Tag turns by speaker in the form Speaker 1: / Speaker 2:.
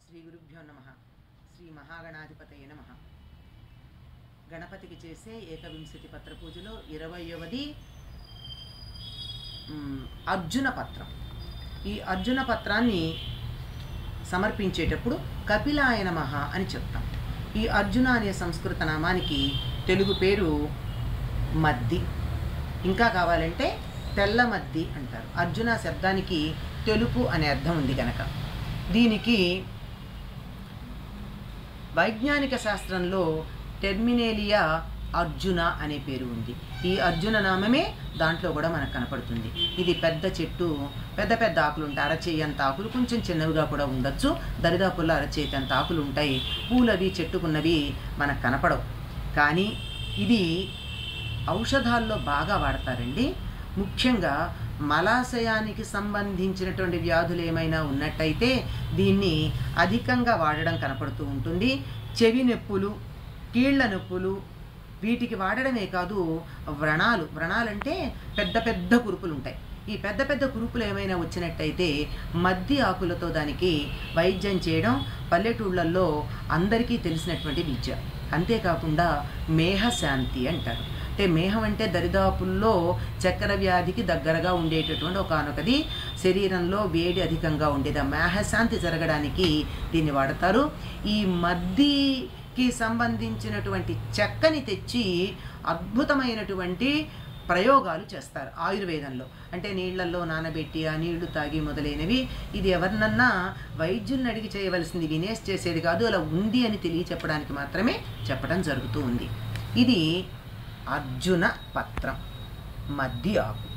Speaker 1: శ్రీ గురుభ్యో నమ శ్రీ మహాగణాధిపతయ నమ గణపతికి చేసే ఏకవింశతి పత్ర పూజలో ఇరవయవది మ్, అర్జున పత్రం ఈ అర్జున పత్రాన్ని సమర్పించేటప్పుడు కపిలాయ నమః అని చెప్తాం ఈ అర్జున అనే సంస్కృత నామానికి తెలుగు పేరు మద్ది ఇంకా కావాలంటే తెల్ల మద్ది అంటారు అర్జున శబ్దానికి తెలుపు అనే అర్థం ఉంది కనుక దీనికి వైజ్ఞానిక శాస్త్రంలో టెర్మినేలియా అర్జున అనే పేరు ఉంది ఈ అర్జున నామమే దాంట్లో కూడా మనకు కనపడుతుంది ఇది పెద్ద చెట్టు పెద్ద పెద్ద ఆకులు ఉంటాయి అరచేయంత ఆకులు కొంచెం చిన్నవిగా కూడా ఉండొచ్చు దరిదాపుల్లో అరచేతంత ఆకులు ఉంటాయి పూలవి చెట్టుకున్నవి మనకు కనపడవు కానీ ఇది ఔషధాల్లో బాగా వాడతారండి ముఖ్యంగా మలాశయానికి సంబంధించినటువంటి వ్యాధులు ఏమైనా ఉన్నట్టయితే దీన్ని అధికంగా వాడడం కనపడుతూ ఉంటుంది చెవి నొప్పులు కీళ్ల నొప్పులు వీటికి వాడడమే కాదు వ్రణాలు వ్రణాలంటే పెద్ద పెద్ద కురుపులు ఉంటాయి ఈ పెద్ద పెద్ద కురుపులు ఏమైనా వచ్చినట్టయితే మద్ది ఆకులతో దానికి వైద్యం చేయడం పల్లెటూళ్ళల్లో అందరికీ తెలిసినటువంటి విద్య అంతేకాకుండా మేహశాంతి అంటారు అంటే మేహం అంటే దరిదాపుల్లో చక్కెర వ్యాధికి దగ్గరగా ఉండేటటువంటి ఒకనొకది శరీరంలో వేడి అధికంగా ఉండేది ఆ మేహశాంతి జరగడానికి దీన్ని వాడతారు ఈ మద్దికి సంబంధించినటువంటి చెక్కని తెచ్చి అద్భుతమైనటువంటి ప్రయోగాలు చేస్తారు ఆయుర్వేదంలో అంటే నీళ్లలో నానబెట్టి ఆ నీళ్లు తాగి మొదలైనవి ఇది ఎవరినన్నా వైద్యుల్ని అడిగి చేయవలసింది వినేష్ చేసేది కాదు అలా ఉంది అని తెలియచెప్పడానికి మాత్రమే చెప్పడం జరుగుతూ ఉంది ఇది అర్జున పత్రం మద్ది ఆకు